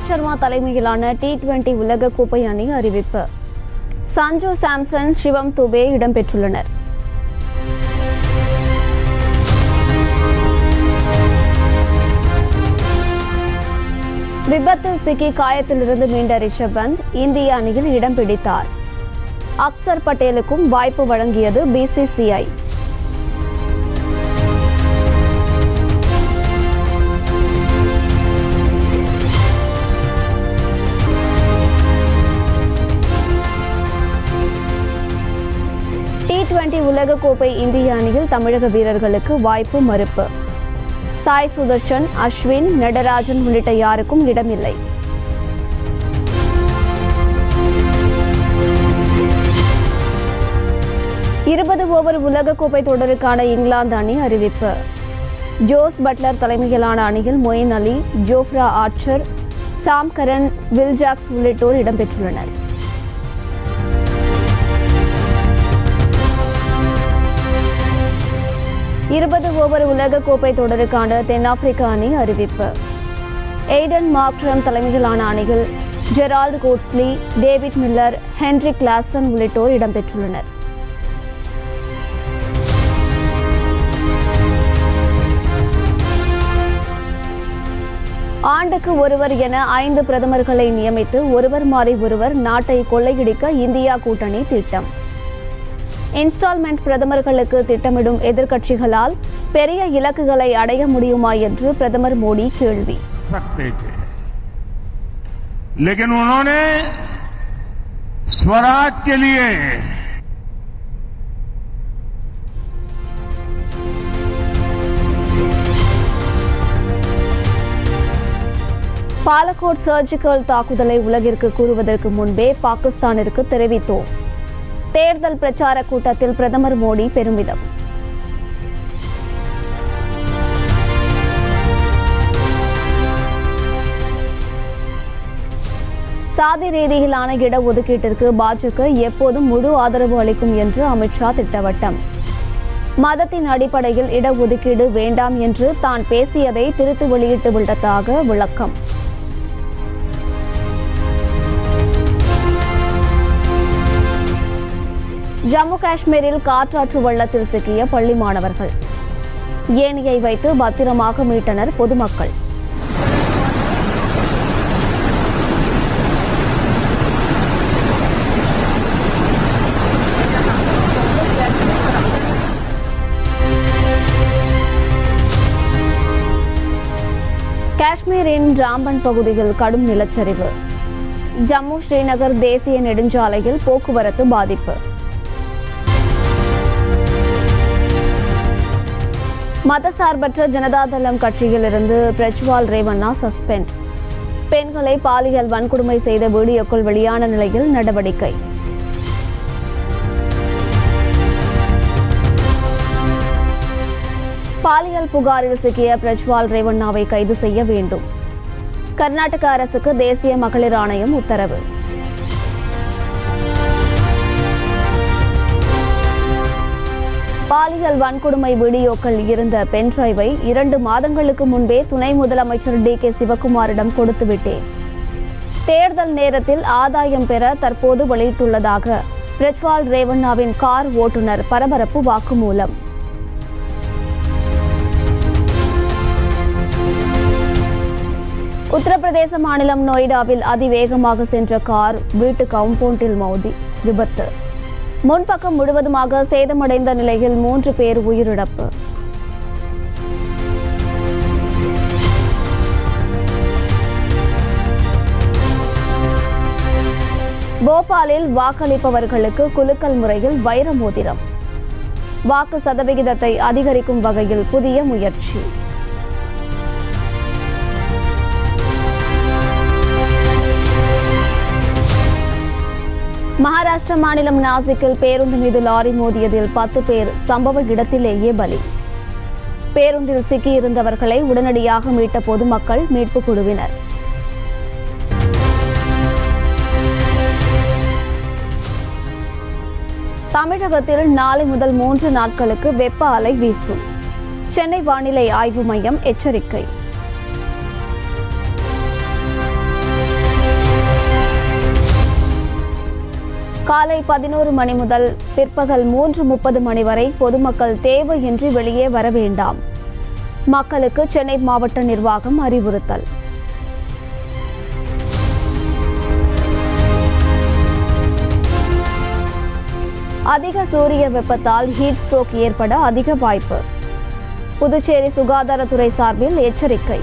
ரோஹித் சர்மா தலைமையிலான T twenty உலகக்கோப்பை அணி அறிவிப்பு சஞ்சு சாம்சன் சிவம் துபே இடம்பெற்றுள்ளனர் விபத்தில் சிக்கி காயத்திலிருந்து மீண்ட ரிஷப் பந்த் இந்திய அணியில் இடம் பிடித்தார் அக்சர் பட்டேலுக்கும் வாய்ப்பு வழங்கியது பிசிசிஐ டி டுவெண்டி உலகக்கோப்பை இந்திய அணியில் தமிழக வீரர்களுக்கு வாய்ப்பு மறுப்பு சாய் சுதர்ஷன் அஸ்வின் நடராஜன் உள்ளிட்ட யாருக்கும் இடமில்லை இருபது ஓவர் உலகக்கோப்பை தொடருக்கான இங்கிலாந்து அணி அறிவிப்பு ஜோஸ் பட்லர் தலைமையிலான அணியில் Moeen Ali Jofra Archer Sam Curran Will Jacks உள்ளிட்டோர் இடம்பெற்றுள்ளனர் இருபது ஓவர் உலகக்கோப்பை தொடருக்கான தென்னாப்பிரிக்க அணி அறிவிப்பு எய்டன் மார்க்ரம் தலைமையிலான அணியில் Gerald Coetzee David Miller Heinrich Klaasen உள்ளிட்டோர் இடம்பெற்றுள்ளனர் ஆண்டுக்கு ஒருவர் என ஐந்து பிரதமர்களை நியமித்து ஒருவர் மாறி ஒருவர் நாட்டை கொள்ளையடிக்க இந்தியா கூட்டணி திட்டம் இன்ஸ்டால்மெண்ட் பிரதமர்களுக்கு திட்டமிடும் எதிர்க்கட்சிகளால் பெரிய இலக்குகளை அடைய முடியுமா என்று பிரதமர் மோடி கேள்வி सकते थे लेकिन उन्होंने स्वराज के लिए பாலக்கோட் சர்ஜிக்கல் தாக்குதலை உலகிற்கு கூறுவதற்கு முன்பே பாகிஸ்தானிற்கு தெரிவித்தோம் தேர்தல் பிரச்சார கூட்டத்தில் பிரதமர் மோடி பெருமிதம் சாதி ரீதியிலான இடஒதுக்கீட்டிற்கு பாஜக எப்போதும் முழு ஆதரவு அளிக்கும் என்று அமித்ஷா திட்டவட்டம் மதத்தின் அடிப்படையில் இடஒதுக்கீடு வேண்டாம் என்று தான் பேசியதை திருத்தி வெளியிட்டு விட்டதாக விளக்கம் ஜம்மு காஷ்மீரில் காற்றாற்று வெள்ளத்தில் சிக்கிய பள்ளி மாணவர்கள் ஏணியை வைத்து பத்திரமாக மீட்டனர் பொதுமக்கள் காஷ்மீரின் ராம்பன் பகுதியில் கடும் நிலச்சரிவு ஜம்மு ஸ்ரீநகர் தேசிய நெடுஞ்சாலையில் போக்குவரத்து பாதிப்பு மதசார்பற்ற ஜனதாதளம் கட்சியிலிருந்து பிரஜ்வால் ரேவண்ணா சஸ்பெண்ட் பெண்களை பாலியல் வன்கொடுமை செய்த வீடியோக்கள் வெளியான நிலையில் நடவடிக்கை பாலியல் புகாரில் சிக்கிய பிரஜ்வால் ரேவண்ணாவை கைது செய்ய வேண்டும் கர்நாடக அரசுக்கு தேசிய மகளிர் ஆணையம் உத்தரவு பாலியல் வன்கொடுமை வீடியோக்கள் இருந்த பென்டிரைவை இரண்டு மாதங்களுக்கு முன்பே துணை முதலமைச்சர் டி கே சிவகுமாரிடம் கொடுத்து விட்டேன் தேர்தல் நேரத்தில் ஆதாயம் பெற தற்போது வெளியிட்டுள்ளதாக பிரஜ்வால் ரேவண்ணாவின் கார் ஓட்டுநர் பரபரப்பு வாக்குமூலம் உத்தரப்பிரதேச மாநிலம் நொய்டாவில் அதிவேகமாக சென்ற கார் வீட்டு கம்பவுண்டில் மோதி விபத்து முன்பக்கம் முழுவதுமாக சேதமடைந்த நிலையில் மூன்று பேர் உயிரிழப்பு போபாலில் வாக்களிப்பவர்களுக்கு குலுக்கல் முறையில் வைர மோதிரம் வாக்கு சதவிகிதத்தை அதிகரிக்கும் வகையில் புதிய முயற்சி மகாராஷ்டிர மாநிலம் நாசிக்கில் பேருந்து மீது லாரி மோதியதில் பத்து பேர் சம்பவ இடத்திலேயே பலி பேருந்தில் சிக்கியிருந்தவர்களை உடனடியாக மீட்ட பொதுமக்கள் மீட்புக் குழுவினர் தமிழகத்தில் நாளை முதல் மூன்று நாட்களுக்கு வெப்ப அலை வீசும் சென்னை வானிலை ஆய்வு மையம் எச்சரிக்கை காலை பதினோரு மணி முதல் பிற்பகல் மூன்று முப்பது மணி வரை பொதுமக்கள் தேவையின்றி வெளியே வர வேண்டாம் மக்களுக்கு சென்னை மாவட்ட நிர்வாகம் அறிவுறுத்தல் அதிக சூரிய வெப்பத்தால் ஹீட் ஸ்ட்ரோக் ஏற்பட அதிக வாய்ப்பு புதுச்சேரி சுகாதாரத்துறை சார்பில் எச்சரிக்கை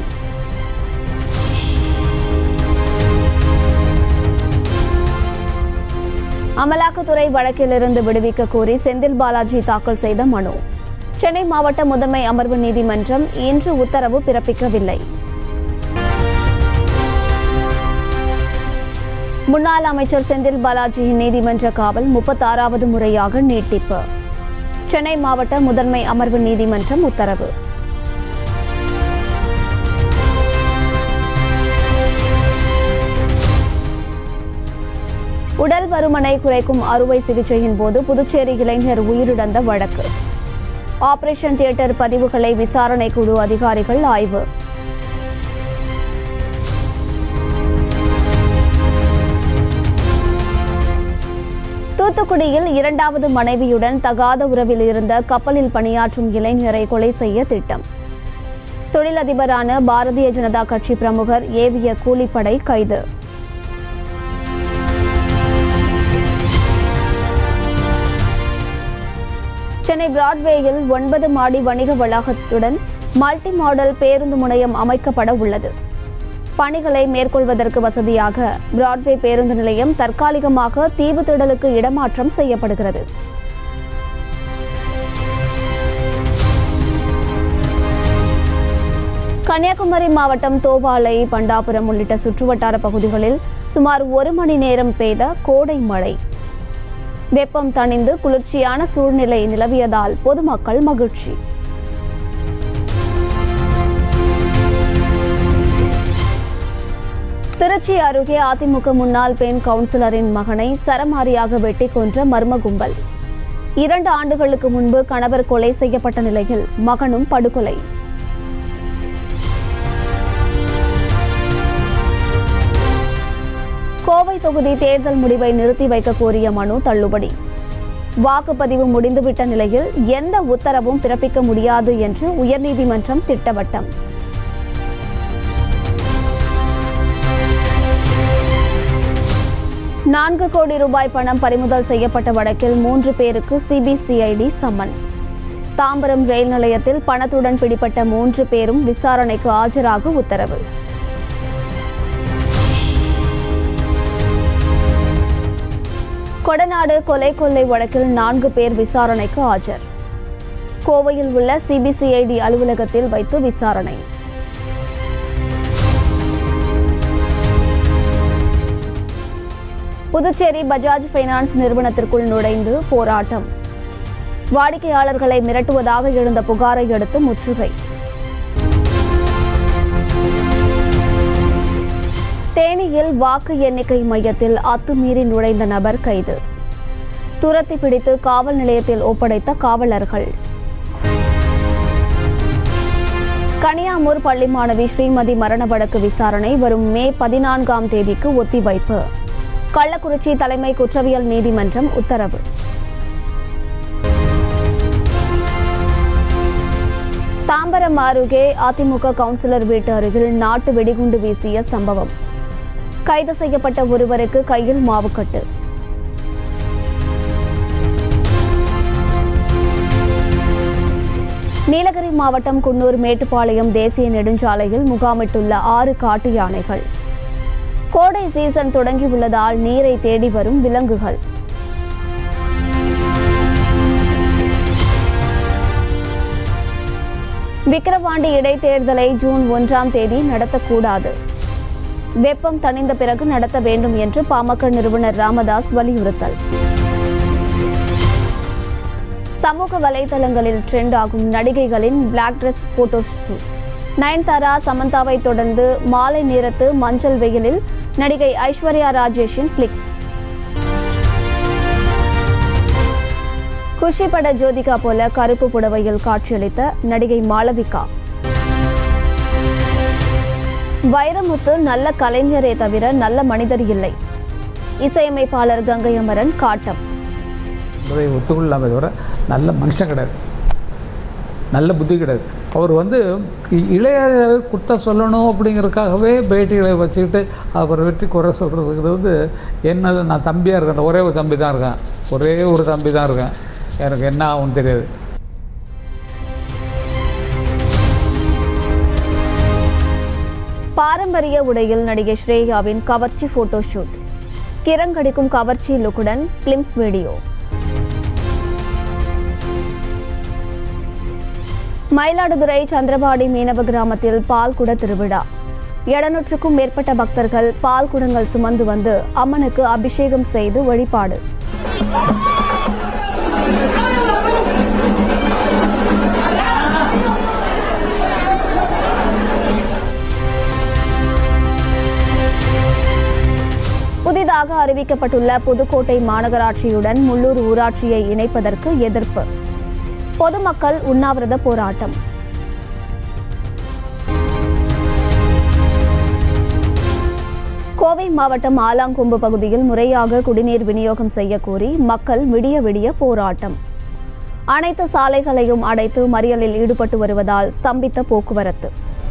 அமலாக்கத்துறை வழக்கிலிருந்து விடுவிக்க கோரி செந்தில் பாலாஜி தாக்கல் செய்த மனு சென்னை மாவட்ட முதன்மை அமர்வு நீதிமன்றம் இன்று உத்தரவு பிறப்பிக்கவில்லை முன்னாள் அமைச்சர் செந்தில் பாலாஜியின் நீதிமன்ற காவல் முப்பத்தாறாவது முறையாக நீட்டிப்பு சென்னை மாவட்ட முதன்மை அமர்வு நீதிமன்றம் உத்தரவு உடல் பருமனை குறைக்கும் அறுவை சிகிச்சையின் போது புதுச்சேரி இளைஞர் உயிரிழந்த வழக்கு ஆபரேஷன் தியேட்டர் பதிவுகளை விசாரணை குழு அதிகாரிகள் ஆய்வு தூத்துக்குடியில் இரண்டாவது மனைவியுடன் தகாத உறவில் இருந்த கப்பலில் பணியாற்றும் இளைஞரை கொலை செய்ய திட்டம் தொழிலதிபரான பாரதிய ஜனதா கட்சி பிரமுகர் ஏவிய கூலிப்படை கைது சென்னை பிராட்வேயில் ஒன்பது மாடி வணிக வளாகத்துடன் மல்டி மாடல் பேருந்து முனையம் அமைக்கப்பட உள்ளது பணிகளை மேற்கொள்வதற்கு வசதியாக பிராட்வே பேருந்து நிலையம் தற்காலிகமாக தீவு திடலுக்கு இடமாற்றம் செய்யப்படுகிறது கன்னியாகுமரி மாவட்டம் தோவாளை பண்டாபுரம் உள்ளிட்ட சுற்றுவட்டார பகுதிகளில் சுமார் ஒரு மணி நேரம் பெய்த கோடை மழை வெப்பம் தணிந்து குளிர்ச்சியான சூழ்நிலை நிலவியதால் பொதுமக்கள் மகிழ்ச்சி திருச்சி அருகே அதிமுக முன்னாள் பெண் கவுன்சிலரின் மகனை சரமாரியாக வெட்டி கொன்ற மர்ம கும்பல் இரண்டு ஆண்டுகளுக்கு முன்பு கணவர் கொலை செய்யப்பட்ட நிலையில் மகனும் படுகொலை கோவை தொகுதி தேர்தல் முடிவை நிறுத்தி வைக்க கோரிய மனு தள்ளுபடி வாக்குப்பதிவு முடிந்துவிட்ட நிலையில் எந்த உத்தரவும் பிறப்பிக்க முடியாது என்று உயர்நீதிமன்றம் திட்டவட்டம் நான்கு கோடி ரூபாய் பணம் பறிமுதல் செய்யப்பட்ட வழக்கில் மூன்று பேருக்கு சிபிசிஐடி சம்மன் தாம்பரம் ரயில் நிலையத்தில் பணத்துடன் பிடிப்பட்ட மூன்று பேரும் விசாரணைக்கு ஆஜராக உத்தரவு கொடநாடு கொலை கொள்ளை வழக்கில் நான்கு பேர் விசாரணைக்கு ஆஜர் கோவையில் உள்ள சிபிசிஐடி அலுவலகத்தில் வைத்து விசாரணை புதுச்சேரி பஜாஜ் ஃபைனான்ஸ் நிறுவனத்திற்குள் நுழைந்து போராட்டம் வாடிக்கையாளர்களை மிரட்டுவதாக எழுந்த புகாரை அடுத்து முற்றுகை தேனியில் வாக்கு எண்ணிக்கை மையத்தில் அத்துமீறி நுழைந்த நபர் கைது துரத்தி பிடித்து காவல் நிலையத்தில் ஒப்படைத்த காவலர்கள் கனியாமூர் பள்ளி மாணவி ஸ்ரீமதி மரண வழக்கு விசாரணை வரும் மே பதினான்காம் தேதிக்கு ஒத்திவைப்பு கள்ளக்குறிச்சி தலைமை குற்றவியல் நீதிமன்றம் உத்தரவு தாம்பரம் அருகே அதிமுக கவுன்சிலர் வீட்டு அருகில் நாட்டு வெடிகுண்டு வீசிய சம்பவம் கைது செய்யப்பட்ட ஒருவருக்கு கையில் மாவுக்கட்டு நீலகிரி மாவட்டம் குன்னூர் மேட்டுப்பாளையம் தேசிய நெடுஞ்சாலையில் முகாமிட்டுள்ள ஆறு காட்டு யானைகள் கோடை சீசன் தொடங்கியுள்ளதால் நீரை தேடி வரும் விலங்குகள் விக்கிரவாண்டி இடைத்தேர்தலை ஜூன் ஒன்றாம் தேதி நடத்தக்கூடாது வெப்பம் தணிந்த பிறகு நடத்த வேண்டும் என்று பாமக நிறுவனர் ராமதாஸ் வலியுறுத்தல் சமூக வலைதளங்களில் ட்ரெண்ட் ஆகும் நடிகைகளின் black dress photo shoot Nayanthara சமந்தாவை தொடர்ந்து மாலை நேரத்து மஞ்சள் வெயிலில் நடிகை ஐஸ்வர்யா ராஜேஷின் கிளிக்ஸ் குஷி பட ஜோதிகா போல கருப்பு புடவையில் காட்சியளித்த நடிகை மாளவிகா வைரமுத்து நல்ல கலைஞரே தவிர நல்ல மனிதர் இல்லை இசையமைப்பாளர் கங்கை அமரன் காட்டம் என்பதை ஒத்துக்கொள்ளாமல் தவிர நல்ல மனுஷன் கிடையாது நல்ல புத்தி கிடையாது அவர் வந்து இ- இளையராஜாவை குத்த சொல்லணும் அப்படிங்கிறதுக்காகவே பேட்டிகளை வச்சுக்கிட்டு அவரை வெற்றி குறை சொல்கிறதுக்கு வந்து என்னது நான் தம்பியாக இருக்கேன் ஒரே ஒரு தம்பி தான் இருக்கேன் ஒரே ஒரு தம்பி தான் இருக்கேன் எனக்கு என்ன ஆகும்னு தெரியாது பாரம்பரிய உடையில் நடிகை ஸ்ரேயாவின் கவர்ச்சி போட்டோ ஷூட் கிறங்கடிக்கும் கவர்ச்சி லுக்குடன் கிளிம்ஸ் வீடியோ மயிலாடுதுறை சந்திரபாடி மீனவ கிராமத்தில் பால்குட திருவிழா எழுநூற்றுக்கும் மேற்பட்ட பக்தர்கள் பால் குடங்கள் சுமந்து வந்து அம்மனுக்கு அபிஷேகம் செய்து வழிபாடு புதிதாக அறிவிக்கப்பட்டுள்ள புதுக்கோட்டை மாநகராட்சியுடன் முள்ளூர் ஊராட்சியை இணைப்பதற்கு எதிர்ப்பு பொதுமக்கள் உண்ணாவிரத போராட்டம் கோவை மாவட்டம் ஆலாங்கொம்பு பகுதியில் முறையாக குடிநீர் விநியோகம் செய்ய கோரி மக்கள் விடிய விடிய போராட்டம் அனைத்து சாலைகளையும் அடைத்து மறியலில் ஈடுபட்டு வருவதால் ஸ்தம்பித்த போக்குவரத்து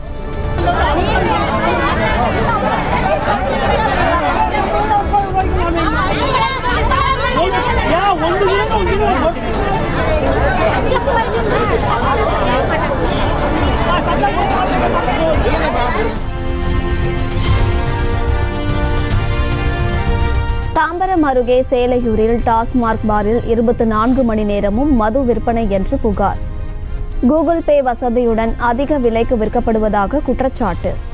தாம்பரம் அருகே சேலையூரில் டாஸ்மார்க் பாரில் இருபத்தி நான்கு மணி நேரமும் மது விற்பனை என்று புகார் கூகுள் பே வசதியுடன் அதிக விலைக்கு விற்கப்படுவதாக குற்றச்சாட்டு